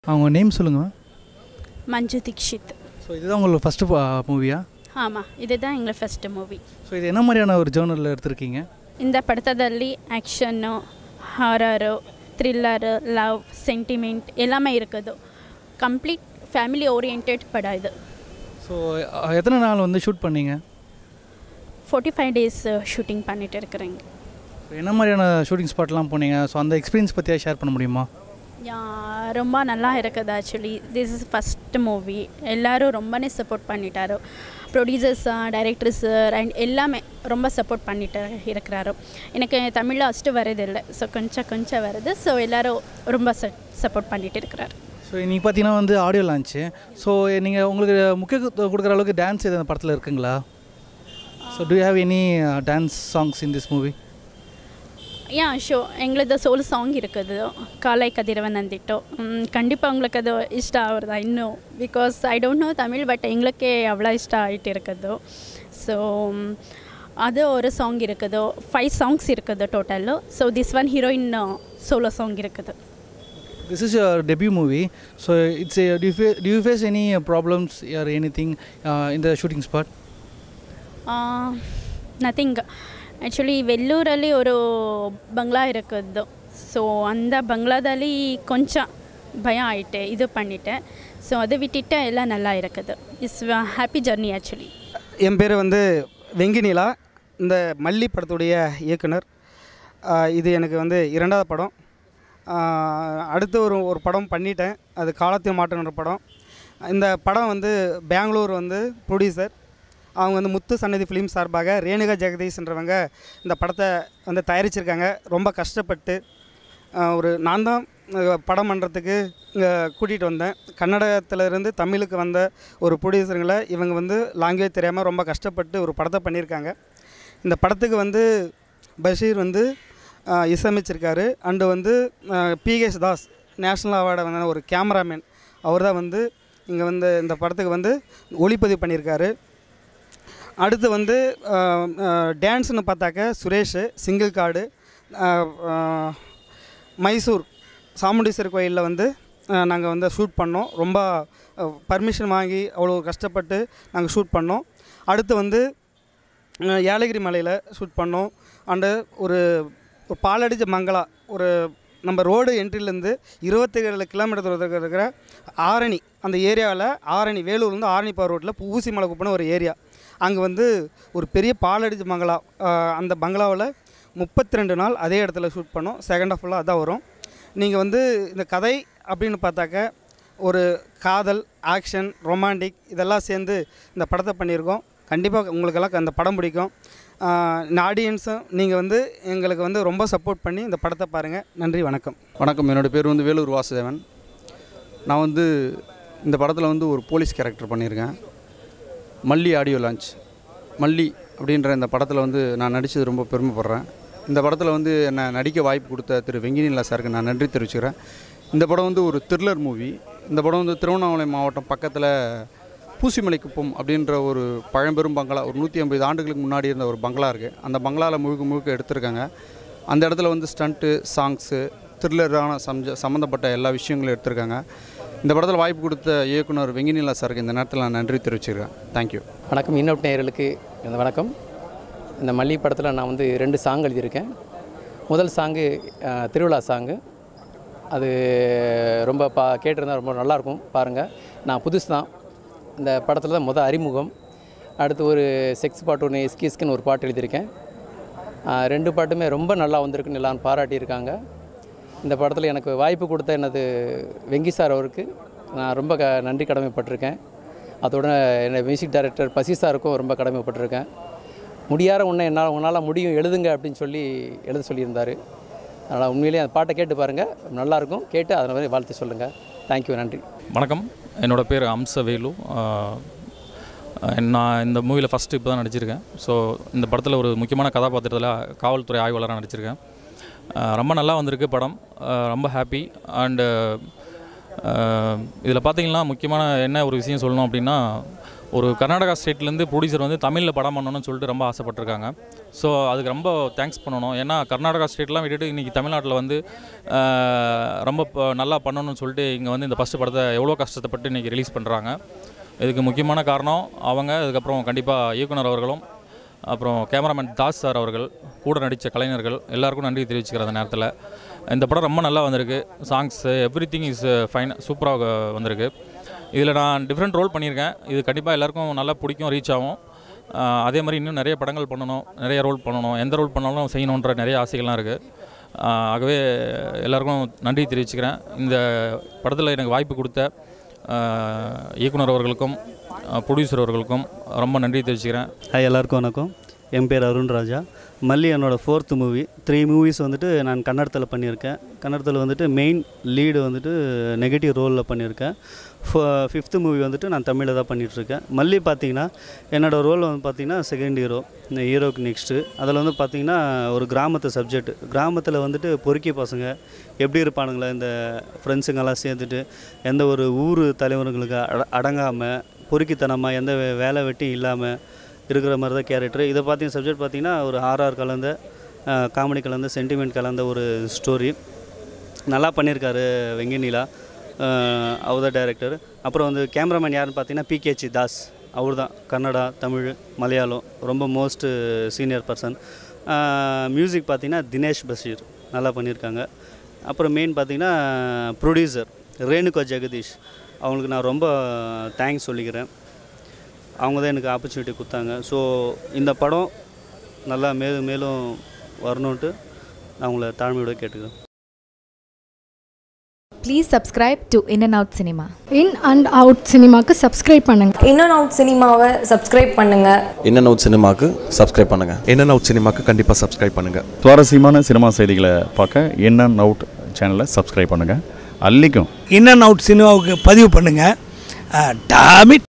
அவங்க நேம் சொல்லுங்கள் மஞ்சு தீக்ஷித் ஸோ இதுதான் உங்களுக்கு ஃபஸ்ட்டு மூவியா ஆமாம் இதுதான் எங்களை ಫಸ್ಟ್ ಮೂವಿ ஸோ இது என்ன மாதிரியான ஒரு ஜேர்னலில் எடுத்திருக்கீங்க ಇಂದ ಪಡತದಲ್ಲಿ ಆ್ಯಕ್ಷನ್ನು ಹಾರರು ಥ್ರಿಲ್ಲರ್ ಲವ್ ಸೆಂಟಿಮೆಂಟ್ எல்லாமே இருக்குது கம்ப்ளீட் ஃபேமிலி ஓரியன்ட் படம் இது ஸோ எத்தனை நாள் வந்து ஷூட் பண்ணீங்க ஃபோர்ட்டி ஃபைவ் டேஸ் ஷூட்டிங் பண்ணிட்டு இருக்கிறேங்க So, என்ன மாதிரியான ஷூட்டிங் ஸ்பாட்லாம் போனீங்க ஸோ அந்த எக்ஸ்பீரியன்ஸ் பற்றியா ஷேர் பண்ண முடியுமா யா, ரொம்ப நல்லா இருக்குது actually this is first movie எல்லாரும் ரொம்பவே சப்போர்ட் பண்ணிட்டாரு ப்ரொடியூசர்ஸ் டைரக்டர்ஸ் அண்ட் எல்லாமே ரொம்ப சப்போர்ட் பண்ணிட்டு இருக்கிறாரு எனக்கு தமிழில் ஃபஸ்ட்டு வரதில்லை ஸோ கொஞ்சம் கொஞ்சம் வருது ஸோ எல்லாரும் ரொம்ப சப்போர்ட் பண்ணிட்டு இருக்கிறாரு ஸோ இன்றைக்கி பார்த்தீங்கன்னா வந்து ஆடியோ லான்ச்சு ஸோ நீங்கள் உங்களுக்கு முக்கியத்துவம் கொடுக்குற அளவுக்கு டான்ஸ் எது அந்த படத்தில் இருக்குங்களா so do have any dance songs in this movie yeah so எங்களது சோல் சாங் இருக்குது காலை கதிரவன் ಅಂದಿಟ್ಟು கண்டிப்பாக உங்களுக்கு அது ಇಷ್ಟ ಆಗುತ್ತಾ ಇನ್ನೂ because I don't know Tamil but எங்களுக்கே அவ்வளோ ಇಷ್ಟ ஆகிட்டு இருக்குது ஸோ அது ஒரு சாங் இருக்குது ஃபைவ் சாங்ஸ் இருக்குது total so this one heroine solo song இருக்குது this is your debut movie so it's do you do you face any problems or any thing இந்த ஷூட்டிங் ஸ்பாட் ನಥಿಂಗ್ ಆ್ಯಕ್ಚುಲಿ ವೆಲ್ಲೂರಲ್ಲಿ ஒரு bungalow இருக்குது so அந்த பங்களாದಲ್ಲಿ ಕೊಂಚ ಭಯ ಆಯಿತೆ ಇದು பண்ணிட்டேன் ஸோ அதை விட்டுட்டு எல்லாம் நல்லா இருக்குது இட்ஸ் ஹாப்பி ஜர்னி ஆக்சுவலி என் பேர் வந்து வெங்கினிலா இந்த மல்லி படத்துடைய இயக்குனர் ஆஹ் இது எனக்கு வந்து இரண்டாவது படம் ஆஹ் அடுத்து ஒரு ஒரு படம் பண்ணிட்டேன் அது காலத்தை மாற்றுன்ற படம் இந்த படம் வந்து பெங்களூர் வந்து ப்ரொடியூசர் அவங்க வந்து முத்து சன்னதி ஃபிலிம் சார்பாக ரேணுகா ஜெகதீஷ்ன்றவங்க இந்த படத்தை வந்து தயாரிச்சிருக்காங்க ரொம்ப கஷ்டப்பட்டு ஆஹ் ஒரு நான் தான் அஹ் படம் பண்ணுறதுக்கு இங்கே கூட்டிகிட்டு வந்தேன் கன்னடத்துல இருந்து தமிழுக்கு வந்த ஒரு ப்ரொடியூசருங்களை இவங்க வந்து லாங்குவேஜ் தெரியாமல் ரொம்ப கஷ்டப்பட்டு ஒரு படத்தை பண்ணியிருக்காங்க இந்த படத்துக்கு வந்து பஷீர் வந்து ஆஹ் இசையமைச்சிருக்காரு அண்டு வந்து பிகேஷ் தாஸ் நேஷ்னல் அவார்டை வந்த ஒரு கேமராமேன் அவர் தான் வந்து இங்கே வந்து இந்த படத்துக்கு வந்து ஒளிப்பதிவு பண்ணியிருக்காரு அடுத்து வந்து டான்ஸ்னு பார்த்தாக்க சுரேஷ் சிங்கிள் கார்டு மைசூர் சாமுண்டீஸ்வரர் கோயிலில் வந்து நாங்கள் வந்து ஷூட் பண்ணோம் ரொம்ப பர்மிஷன் வாங்கி அவ்வளோ கஷ்டப்பட்டு நாங்கள் ஷூட் பண்ணோம் அடுத்து வந்து அஹ், ஏலகிரி மலையில் ஷூட் பண்ணோம் அண்டு ஒரு ஒரு பாலடிச்ச மங்களா ஒரு நம்ம ரோடு என்ட்ரிலேருந்து இருபத்தேழு கிலோமீட்டர் தூரத்தில் இருக்கிற ஆரணி அந்த ஏரியாவில் ஆரணி வேலூர்லேருந்து ஆரணி போகிற ரோட்டில் ஊசி மலை குப்பன ஒரு ஏரியா அங்கே வந்து ஒரு பெரிய பாலடிச்ச பங்களா அஹ், அந்த பங்களாவில் முப்பத்தி ரெண்டு நாள் அதே இடத்துல ஷூட் பண்ணோம் செகண்ட் ஆஃப் ஃபுல்லாக அதான் வரும் நீங்கள் வந்து இந்த கதை அப்படின்னு பார்த்தாக்க ஒரு காதல் ஆக்ஷன் ரொமான்டிக் இதெல்லாம் சேர்ந்து இந்த படத்தை பண்ணியிருக்கோம் கண்டிப்பாக உங்களுக்கெல்லாம் அந்த படம் பிடிக்கும் ஆஹ் இந்த ஆடியன்ஸும் நீங்கள் வந்து எங்களுக்கு வந்து ரொம்ப சப்போர்ட் பண்ணி இந்த படத்தை பாருங்கள் நன்றி வணக்கம் வணக்கம் என்னோடய பேர் வந்து வேலூர் வாசுதேவன் நான் வந்து இந்த படத்தில் வந்து ஒரு போலீஸ் கேரக்டர் பண்ணியிருக்கேன் மல்லி ஆடியோ லான்ச் மல்லி அப்படின்ற இந்த படத்தில் வந்து நான் நடித்தது ரொம்ப பெருமைப்படுறேன் இந்த படத்தில் வந்து என்னை நடிக்க வாய்ப்பு கொடுத்த திரு வெங்கினிலா சாருக்கு நான் நன்றி தெரிவிச்சுக்கிறேன் இந்த படம் வந்து ஒரு த்ரில்லர் மூவி இந்த படம் வந்து திருவண்ணாமலை மாவட்டம் பக்கத்தில் பூசிமலை குப்பம் அப்படின்ற ஒரு பழம்பெரும் பங்களா ஒரு நூற்றி ஐம்பது ஆண்டுகளுக்கு முன்னாடி இருந்த ஒரு பங்களா இருக்குது அந்த பங்களாவில் முழுக்க முழுக்க எடுத்திருக்காங்க அந்த இடத்துல வந்து ஸ்டண்ட்டு சாங்ஸு த்ரில்லரான சம்ஜ சம்மந்தப்பட்ட எல்லா விஷயங்களும் எடுத்திருக்காங்க இந்த படத்தில் வாய்ப்பு கொடுத்த இயக்குனர் வெங்கினிலா சாருக்கு இந்த நேரத்தில் நான் நன்றி தெரிவிச்சிருக்கேன் தேங்க்யூ வணக்கம் இன்னொரு நேயர்களுக்கு இந்த வணக்கம் இந்த மல்லி படத்தில் நான் வந்து ரெண்டு சாங் எழுதியிருக்கேன் முதல் சாங்கு அஹ், திருவிழா சாங்கு அது ரொம்ப பா கேட்டிருந்தா ரொம்ப நல்லாயிருக்கும் பாருங்கள் நான் புதுசு தான் இந்த படத்தில் தான் முதல் அறிமுகம் அடுத்து ஒரு செக்ஸ் பாட்டு ஒன்று எஸ்கிஸ்க்குன்னு ஒரு பாட்டு எழுதியிருக்கேன் அஹ், ரெண்டு பாட்டுமே ரொம்ப நல்லா வந்திருக்குன்னு எல்லாரும் பாராட்டியிருக்காங்க இந்த படத்தில் எனக்கு வாய்ப்பு கொடுத்த எனது வெங்கி சார் அவருக்கு நான் ரொம்ப க நன்றி கடமைப்பட்டிருக்கேன் அதோட என்ன மியூசிக் டைரக்டர் பசி சாருக்கும் ரொம்ப கடமைப்பட்டிருக்கேன் முடியாத ஒன்று என்னால் உன்னால் முடியும் எழுதுங்க அப்படின்னு சொல்லி எழுத சொல்லியிருந்தார் அதனால் உண்மையிலேயே அந்த பாட்டை கேட்டு பாருங்கள் நல்லாயிருக்கும் கேட்டு அதை மாதிரி வாழ்த்து சொல்லுங்கள் தேங்க்யூ நன்றி வணக்கம் என்னோடய பேர் அம்சவேலு ஆஹ், நான் இந்த மூவியில் ஃபஸ்ட்டு இப்போ தான் நடிச்சிருக்கேன் ஸோ இந்த படத்தில் ஒரு முக்கியமான கதாபாத்திரத்தில் காவல்துறை ஆய்வாளராக நடிச்சிருக்கேன் ஆஹ், ரொம்ப நல்லா வந்திருக்கு படம் ஆஹ், ரொம்ப ஹாப்பி அண்டு இதில் பார்த்தீங்கன்னா முக்கியமான என்ன ஒரு விஷயம் சொல்லணும் அப்படின்னா ஒரு கர்நாடகா ஸ்டேட்லேருந்து ப்ரொடியூசர் வந்து தமிழில் படம் பண்ணணும்னு சொல்லிட்டு ரொம்ப ஆசைப்பட்டிருக்காங்க ஸோ அதுக்கு ரொம்ப தேங்க்ஸ் பண்ணணும் ஏன்னா கர்நாடகா ஸ்டேட்லாம் விட்டுட்டு இன்றைக்கி தமிழ்நாட்டில் வந்து ஆஹ், ரொம்ப ப- நல்லா பண்ணணும்னு சொல்லிட்டு இங்கே வந்து இந்த ஃபஸ்ட்டு படத்தை எவ்வளோ கஷ்டப்பட்டு இன்றைக்கி ரிலீஸ் பண்ணுறாங்க இதுக்கு முக்கியமான காரணம் அவங்க அதுக்கப்புறம் கண்டிப்பாக இயக்குனர் அவர்களும் அப்புறம் கேமராமேன் தாஸ் சார் அவர்கள் கூட நடித்த கலைஞர்கள் எல்லாருக்கும் நன்றி தெரிவிச்சுக்கிறேன் அந்த நேரத்தில் இந்த படம் ரொம்ப நல்லா வந்திருக்கு songs every thing is fine சூப்பராக வந்திருக்கு இதில் நான் டிஃப்ரெண்ட் ரோல் பண்ணியிருக்கேன் இது கண்டிப்பாக எல்லாருக்கும் நல்லா பிடிக்கும் ரீச் ஆகும் ஆஹ் அதே மாதிரி இன்னும் நிறைய படங்கள் பண்ணணும் நிறைய ரோல் பண்ணணும் எந்த ரோல் பண்ணாலும் செய்யணுன்ற நிறைய ஆசைகள்லாம் இருக்குது ஆகவே எல்லாருக்கும் நன்றி தெரிவிச்சுக்கிறேன் இந்த படத்தில் எனக்கு வாய்ப்பு கொடுத்த ஆஹ் இயக்குனர் அவர்களுக்கும் ப்ரொடியூசர் அவர்களுக்கும் ரொம்ப நன்றி தெரிவிச்சுக்கிறேன் ஹாய் எல்லாருக்கும் வணக்கம் என் பேர் அருண் ராஜா மல்லி என்னோடய ஃபோர்த் மூவி த்ரீ மூவிஸ் வந்துட்டு நான் கன்னடத்தில் பண்ணியிருக்கேன் கன்னடத்தில் வந்துட்டு மெயின் லீடு வந்துட்டு நெகட்டிவ் ரோலில் பண்ணியிருக்கேன் ஃபிஃப்த்து மூவி வந்துட்டு நான் தமிழில் தான் பண்ணிகிட்ருக்கேன் மல்லி பார்த்தீங்கன்னா என்னோடய ரோல் வந்து பார்த்தீங்கன்னா செகண்ட் ஹீரோ இந்த ஹீரோக்கு நெக்ஸ்ட்டு அதில் வந்து பார்த்தீங்கன்னா ஒரு கிராமத்து சப்ஜெக்ட் கிராமத்தில் வந்துட்டு பொறுக்கி பசங்க எப்படி இருப்பானுங்களே இந்த ஃப்ரெண்ட்ஸுங்கெல்லாம் சேர்ந்துட்டு எந்த ஒரு ஊர் தலைவர்களுக்கு அட அடங்காமல் பொறுக்கித்தனமாக எந்த வே- வேலை வெட்டி இல்லாமல் இருக்கிற மாதிரி தான் கேரக்டர் இதை பார்த்தீங்க சப்ஜெக்ட் பார்த்தீங்கன்னா ஒரு ஆர்ஆர் கலந்த காமெடி கலந்த சென்டிமெண்ட் கலந்த ஒரு ஸ்டோரி நல்லா பண்ணியிருக்காரு வெங்கநிலா அவர் தான் டைரக்டர் அப்புறம் வந்து கேமராமேன் யாருன்னு பார்த்தீங்கன்னா பிகேச்சி தாஸ் அவர் தான் கன்னடா தமிழ் மலையாளம் ரொம்ப மோஸ்ட் சீனியர் பர்சன் மியூசிக் பார்த்தீங்கன்னா தினேஷ் பஷீர் நல்லா பண்ணியிருக்காங்க அப்புறம் மெயின் பார்த்தீங்கன்னா ப்ரொடியூசர் ரேணுகா ஜெகதீஷ் அவங்களுக்கு நான் ரொம்ப தேங்க்ஸ் சொல்லிக்கிறேன் அவங்க தான் எனக்கு ஆப்பர்ச்சுனிட்டி கொடுத்தாங்க ஸோ இந்த படம் நல்லா மேலும் மேலும் வரணுன்ட்டு நான் உங்களை தாழ்மையோட கேட்டுக்கிறேன் Please subscribe to In and Out Cinema. In and out சினிமாக்கு சப்ஸ்கிரைப் பண்ணுங்கள் இன் அண்ட் அவுட் சினிமாவை சப்ஸ்கிரைப் பண்ணுங்கள் இன் அண்ட் அவுட் சினிமாவுக்கு சப்ஸ்கிரைப் பண்ணுங்கள் இன் அண்ட் அவுட் சினிமாக்கு கண்டிப்பாக சப்ஸ்கிரைப் பண்ணுங்கள் சுவாரஸ்யமான சினிமா செய்திகளை பார்க்க இன் அண்ட் அவுட் சேனலை சப்ஸ்கிரைப் பண்ணுங்கள் அல்லிக்கும் இன் அண்ட் அவுட் சினிமாவுக்கு பதிவு பண்ணுங்கள் டாமிட்